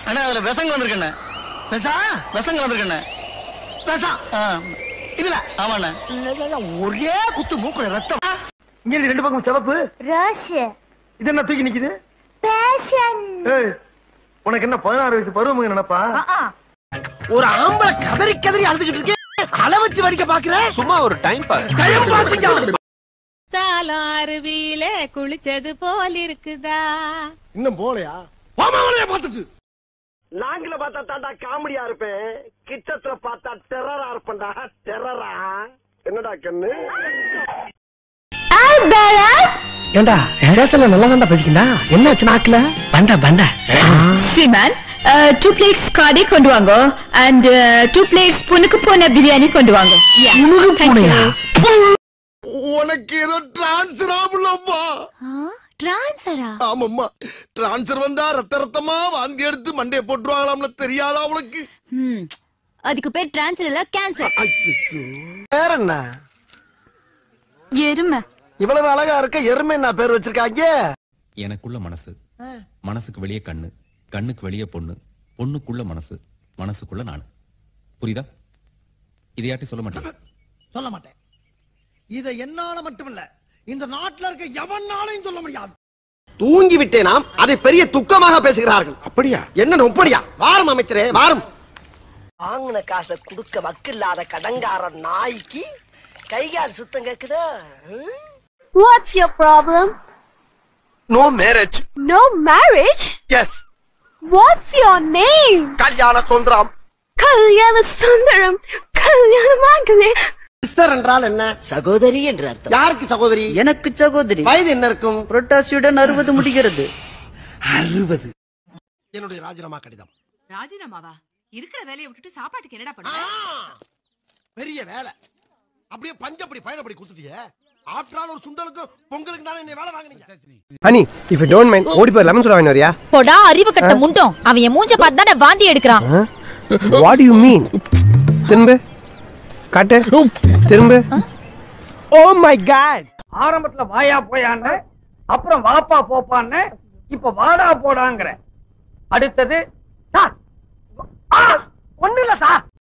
அண்ணா அதுல விசங்க வந்திருக்கண்ணே பெசா விசங்க வந்திருக்கண்ணே பெசா ஆ, இதுல ஆமாண்ணே ஒரே குத்து மூக்குல ரத்தம் இங்க இருக்கு ரெண்டு பக்கம் சிவப்பு ரோஷ் இது என்ன தூக்கி நிக்குது பேஷன் ஏய் உனக்கு என்ன பதினாறு வயசு பருவமுங்க நினைப்பா ஒரு ஆம்பளை கதறி கதறி அழுதுகிட்டு இருக்கு அள வச்சு வடிக்க பாக்குற சும்மா ஒரு டைம் பாஸ் டைம் பாசிங்க தாலும் அருவியில குளிச்சது போல் இருக்குதா இன்னும் போலையா பாமாவளைய பார்த்தது நாங்கள பார்த்தா தாண்டா காமெடியா இருப்பேன் கிட்டத்துல பார்த்தா டெரரா இருப்பேன்டா டெரரா என்னடா கண்ணு ஏண்டா ரேஷன்ல நல்லா தான்டா பேசிக்கிண்டா என்னாச்சு நாக்குல பண்டா பண்டா ஸ்ரீமான் டூ பிளேட்ஸ் காடே கொண்டு வாங்க அண்ட் டூ பிளேட்ஸ் புனுக்கு போன பிரியாணி கொண்டு வாங்க உனக்கு பூனையா உனக்கு ஏதோ டிரான்ஸ்ஃபர் ஆகலப்பா டிரான்சரா ஆமாம்மா டிரான்ஸ்ஃபர் வந்தா ரத்த ரத்தமா வாந்தி எடுத்து மண்டைய போட்டுருவாங்களாம்ல தெரியாதா உனக்கு அதுக்கு பேர் டிரான்சர் இல்ல கேன்சர் வேற என்ன எருமை இவ்வளவு அழகா இருக்க எருமை என்ன பேர் வச்சிருக்காங்க எனக்குள்ள மனசு மனசுக்கு வெளியே கண்ணு கண்ணுக்கு வெளியே பொண்ணு பொண்ணுக்குள்ள மனசு மனசுக்குள்ள நானு புரியுதா இதை யார்ட்டையும் சொல்ல மாட்டேன் சொல்ல மாட்டேன் இத என்னால மட்டுமில்ல இந்த நாட்டுல இருக்க எவனாலையும் சொல்ல முடியாது தூங்கி விட்டேனாம் அதை பெரிய துக்கமாக பேசுகிறார்கள் அப்படியா என்ன அப்படியா வாரம் அமைச்சரே வாரம் வாங்கின காசை குடுக்க வக்கில்லாத கடங்கார நாய்க்கு கைகால் சுத்தம் கேக்குதா what's your problem no marriage no marriage yes what's your name Kalyana Sundaram கல்யாண சுந்தரம் கல்யாண மகளே சிஸ்டர் என்றால் என்ன சகோதரி என்று அர்த்தம் யாருக்கு சகோதரி எனக்கு சகோதரி வயது என்ன இருக்கும் புரட்டாசியுடன் அறுபது முடிகிறது அறுபது என்னுடைய ராஜினாமா கடிதம் ராஜினாமாவா இருக்கிற வேலையை விட்டுட்டு சாப்பாட்டுக்கு என்னடா பண்ண பெரிய வேலை அப்படியே பஞ்சப்படி பயணப்படி கொடுத்துட்டியே ஆற்றால் ஒரு சுண்டலுக்கும் பொங்கலுக்கு தானே என்ன வேலை வாங்குனீங்க honey if you don't mind ஓடி போய் லெமன் சோடா வாங்கி வரியா போடா அறிவு கட்ட முண்டோம் அவன் என் மூஞ்ச பார்த்து தானே வாந்தி எடுக்கிறான் வாட் யூ மீன் திரும்ப காட்டு திரும்ப ஓ மை காட் ஆரம்பத்துல வாயா போயான்னு அப்புறம் வாப்பா போப்பான்னு இப்ப வாடா போடாங்கிற அடுத்தது ஒண்ணு இல்ல சார்